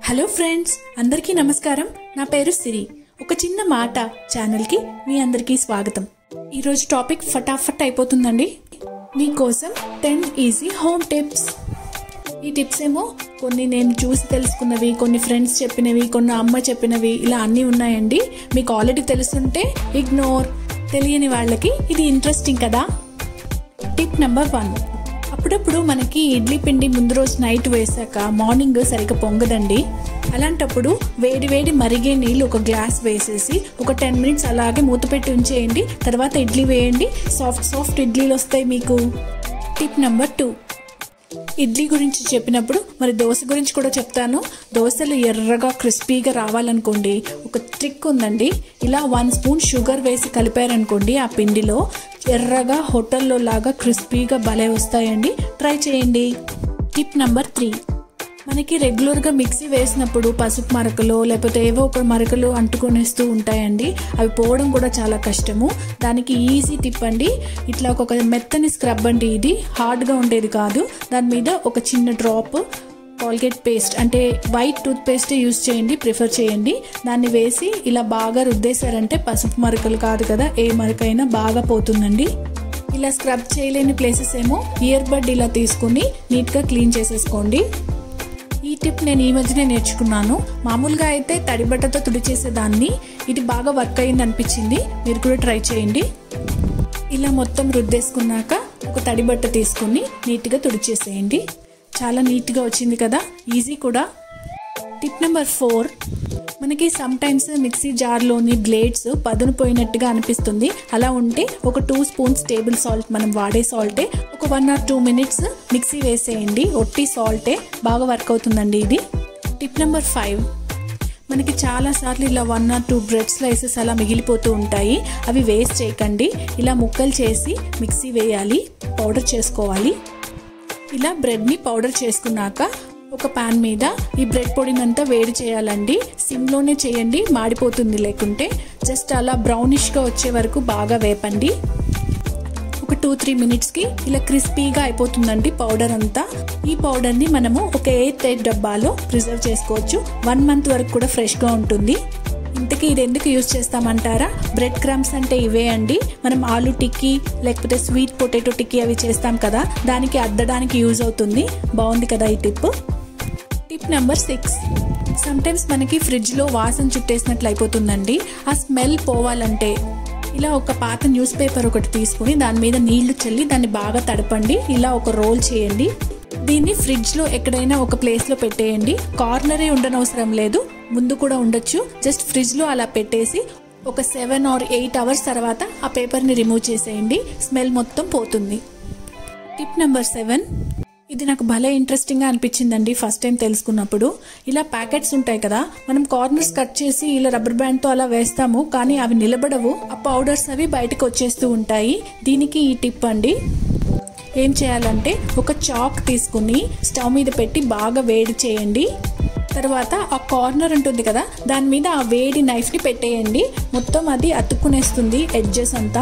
hello friends అందరికీ నమస్కారం నా పేరు సిరి ఒక చిన్న మాట ఛానల్కి మీ అందరికీ స్వాగతం ఈరోజు టాపిక్ ఫటాఫట్ అయిపోతుందండి మీకోసం టెన్ ఈజీ హోమ్ టిప్స్ ఈ టిప్స్ ఏమో కొన్ని నేను చూసి తెలుసుకున్నవి కొన్ని ఫ్రెండ్స్ చెప్పినవి కొన్ని అమ్మ చెప్పినవి ఇలా అన్నీ ఉన్నాయండి మీకు ఆల్రెడీ తెలుసుంటే ఇగ్నోర్ తెలియని వాళ్ళకి ఇది ఇంట్రెస్టింగ్ కదా టిప్ నెంబర్ వన్ అప్పుడప్పుడు మనకి ఇడ్లీ పిండి ముందు రోజు నైట్ వేసాక మార్నింగ్ సరిగ్గా పొంగదండి అలాంటప్పుడు వేడి వేడి మరిగే నీళ్ళు ఒక గ్లాస్ వేసేసి ఒక టెన్ మినిట్స్ అలాగే మూత పెట్టి ఉంచేయండి తర్వాత ఇడ్లీ వేయండి సాఫ్ట్ సాఫ్ట్ ఇడ్లీలు వస్తాయి మీకు టిప్ నెంబర్ టూ ఇడ్లీ గురించి చెప్పినప్పుడు మరి దోశ గురించి కూడా చెప్తాను దోశలు ఎర్రగా క్రిస్పీగా రావాలనుకోండి ఒక ట్రిక్ ఉందండి ఇలా వన్ స్పూన్ షుగర్ వేసి కలిపారనుకోండి ఆ పిండిలో ఎర్రగా హోటల్లో లాగా క్రిస్పీగా భలే వస్తాయండి ట్రై చేయండి టిప్ నెంబర్ త్రీ మనకి రెగ్యులర్గా మిక్సీ వేసినప్పుడు పసుపు మరకలు లేకపోతే ఏవో ఒక మరకలు అంటుకొనేస్తూ ఉంటాయండి అవి పోవడం కూడా చాలా కష్టము దానికి ఈజీ టిప్ అండి ఇట్లా ఒక మెత్తని స్క్రబ్ అండి ఇది హార్డ్గా ఉండేది కాదు దాని మీద ఒక చిన్న డ్రాప్ కాల్గేట్ పేస్ట్ అంటే వైట్ టూత్ పేస్ట్ యూస్ చేయండి ప్రిఫర్ చేయండి దాన్ని వేసి ఇలా బాగా రుద్దేశారంటే పసుపు మరకలు కాదు కదా ఏ మరకైనా బాగా పోతుందండి ఇలా స్క్రబ్ చేయలేని ప్లేసెస్ ఏమో ఇయర్ బడ్ ఇలా తీసుకుని నీట్గా క్లీన్ చేసేసుకోండి ఈ టిప్ నేను ఈ మధ్యనే నేర్చుకున్నాను మామూలుగా అయితే తడి బట్టతో తుడిచేసేదాన్ని ఇది బాగా వర్క్ అయింది అనిపించింది మీరు కూడా ట్రై చేయండి ఇలా మొత్తం రుద్దేసుకున్నాక ఒక తడి బట్ట తీసుకుని నీట్గా తుడిచేసేయండి చాలా నీట్గా వచ్చింది కదా ఈజీ కూడా టిప్ నెంబర్ ఫోర్ మనకి సమ్ టైమ్స్ మిక్సీ జార్లోని బ్లేడ్స్ పదును పోయినట్టుగా అనిపిస్తుంది అలా ఉంటే ఒక టూ స్పూన్స్ టేబుల్ సాల్ట్ మనం వాడే సాల్టే ఒక one or two minutes mixie వేసేయండి ఒట్టి సాల్టే బాగా వర్క్ అవుతుందండి ఇది టిప్ నెంబర్ ఫైవ్ మనకి చాలా సార్లు ఇలా one or two bread slices అలా మిగిలిపోతూ ఉంటాయి అవి వేస్ట్ చేయకండి ఇలా ముక్కలు చేసి మిక్సీ వేయాలి పౌడర్ చేసుకోవాలి ఇలా బ్రెడ్ని పౌడర్ చేసుకున్నాక ఒక పాన్ మీద ఈ బ్రెడ్ పొడినంతా వేడి చేయాలండి సిమ్లోనే చేయండి మాడిపోతుంది లేకుంటే జస్ట్ అలా బ్రౌనిష్గా వచ్చే వరకు బాగా వేపండి ఒక టూ త్రీ మినిట్స్కి ఇలా క్రిస్పీగా అయిపోతుందండి పౌడర్ అంతా ఈ పౌడర్ని మనము ఒక ఎయిట్ ఎయిట్ డబ్బాలో ప్రిజర్వ్ చేసుకోవచ్చు వన్ మంత్ వరకు కూడా ఫ్రెష్గా ఉంటుంది ఇంతకీ ఇది ఎందుకు యూజ్ చేస్తామంటారా బ్రెడ్ క్రమ్స్ అంటే ఇవే అండి మనం ఆలు టిక్కీ లేకపోతే స్వీట్ పొటాటో టిక్కీ అవి చేస్తాం కదా దానికి అద్దడానికి యూజ్ అవుతుంది బాగుంది కదా ఈ tip tip number six sometimes మనకి ఫ్రిడ్జ్లో వాసన చుట్టేసినట్లు అయిపోతుందండి ఆ స్మెల్ పోవాలంటే ఇలా ఒక పాత న్యూస్ పేపర్ ఒకటి తీసుకుని దాని మీద నీళ్లు చల్లి దాన్ని బాగా తడపండి ఇలా ఒక రోల్ చేయండి దీన్ని ఫ్రిడ్జ్లో ఎక్కడైనా ఒక ప్లేస్లో పెట్టేయండి కార్నరే ఉండనవసరం లేదు ముందు కూడా ఉండొచ్చు జస్ట్ ఫ్రిడ్జ్లో అలా పెట్టేసి ఒక సెవెన్ ఆర్ ఎయిట్ అవర్స్ తర్వాత ఆ పేపర్ని రిమూవ్ చేసేయండి స్మెల్ మొత్తం పోతుంది టిప్ నెంబర్ సెవెన్ ఇది నాకు భలే ఇంట్రెస్టింగ్గా అనిపించిందండి ఫస్ట్ టైం తెలుసుకున్నప్పుడు ఇలా ప్యాకెట్స్ ఉంటాయి కదా మనం కార్నర్స్ కట్ చేసి ఇలా రబ్బర్ బ్యాండ్తో అలా వేస్తాము కానీ అవి నిలబడవు ఆ పౌడర్స్ అవి బయటకు వచ్చేస్తూ ఉంటాయి దీనికి ఈ టిప్ అండి ఏం చేయాలంటే ఒక చాక్ తీసుకుని స్టవ్ మీద పెట్టి బాగా వేడి చేయండి తర్వాత ఆ కార్నర్ ఉంటుంది కదా దాని మీద ఆ వేడి నైఫ్ని పెట్టేయండి మొత్తం అది అతుక్కునేస్తుంది ఎడ్జెస్ అంతా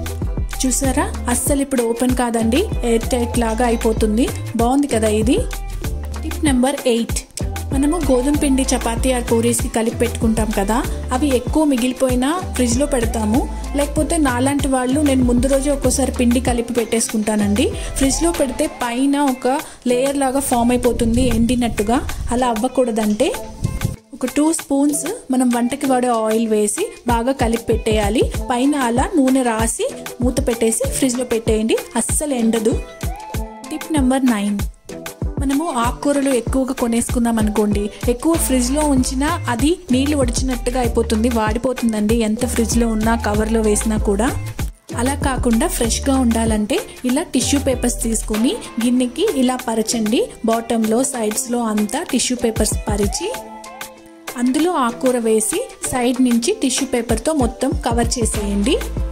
చూసారా అస్సలు ఇప్పుడు ఓపెన్ కాదండి ఎయిర్ టైట్ లాగా అయిపోతుంది బాగుంది కదా ఇది టిప్ నెంబర్ ఎయిట్ మనము గోధుమ పిండి చపాతీ ఆ పూరీస్కి కలిపి పెట్టుకుంటాం కదా అవి ఎక్కువ మిగిలిపోయినా ఫ్రిడ్జ్లో పెడతాము లేకపోతే నాలాంటి వాళ్ళు నేను ముందు రోజు ఒక్కోసారి పిండి కలిపి పెట్టేసుకుంటానండి ఫ్రిడ్జ్లో పెడితే పైన ఒక లేయర్ లాగా ఫామ్ అయిపోతుంది ఎండినట్టుగా అలా అవ్వకూడదంటే ఒక టూ స్పూన్స్ మనం వంటకి వాడే ఆయిల్ వేసి బాగా కలిపి పెట్టేయాలి పైన అలా నూనె రాసి మూత పెట్టేసి ఫ్రిడ్జ్లో పెట్టేయండి అస్సలు ఎండదు టిప్ నెంబర్ నైన్ మనము ఆకుకూరలు ఎక్కువగా కొనేసుకున్నాం అనుకోండి ఎక్కువ ఫ్రిడ్జ్లో ఉంచినా అది నీళ్లు వడిచినట్టుగా అయిపోతుంది వాడిపోతుందండి ఎంత ఫ్రిడ్జ్లో ఉన్నా కవర్లో వేసినా కూడా అలా కాకుండా ఫ్రెష్గా ఉండాలంటే ఇలా టిష్యూ పేపర్స్ తీసుకుని గిన్నెకి ఇలా పరచండి బాటంలో సైడ్స్లో అంతా టిష్యూ పేపర్స్ పరిచి అందులో ఆకుకూర వేసి సైడ్ నుంచి టిష్యూ పేపర్తో మొత్తం కవర్ చేసేయండి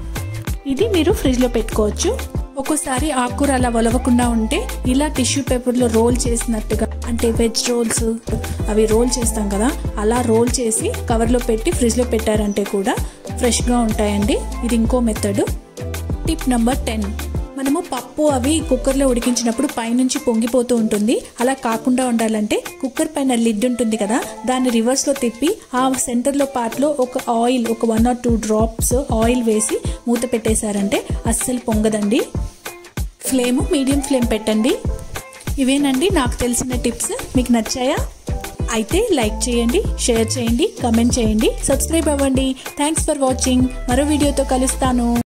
ఇది మీరు ఫ్రిడ్జ్లో పెట్టుకోవచ్చు ఒక్కోసారి ఆకుకూర అలా ఒలవకుండా ఉంటే ఇలా టిష్యూ పేపర్లో రోల్ చేసినట్టుగా అంటే వెజ్ రోల్స్ అవి రోల్ చేస్తాం కదా అలా రోల్ చేసి కవర్లో పెట్టి ఫ్రిడ్జ్లో పెట్టారంటే కూడా ఫ్రెష్గా ఉంటాయండి ఇది ఇంకో మెథడ్ టిప్ నెంబర్ టెన్ మనము పప్పు అవి కుక్కర్లో ఉడికించినప్పుడు పైనుంచి పొంగిపోతూ ఉంటుంది అలా కాకుండా ఉండాలంటే కుక్కర్ పైన లిడ్ ఉంటుంది కదా దాన్ని రివర్స్లో తిప్పి ఆ సెంటర్లో పార్ట్లో ఒక ఆయిల్ ఒక one or two drops oil వేసి మూత పెట్టేశారంటే అస్సలు పొంగదండి ఫ్లేమ్ మీడియం ఫ్లేమ్ పెట్టండి ఇవేనండి నాకు తెలిసిన టిప్స్ మీకు నచ్చాయా అయితే లైక్ చేయండి షేర్ చేయండి కమెంట్ చేయండి సబ్స్క్రైబ్ అవ్వండి థ్యాంక్స్ ఫర్ వాచింగ్ మరో వీడియోతో కలుస్తాను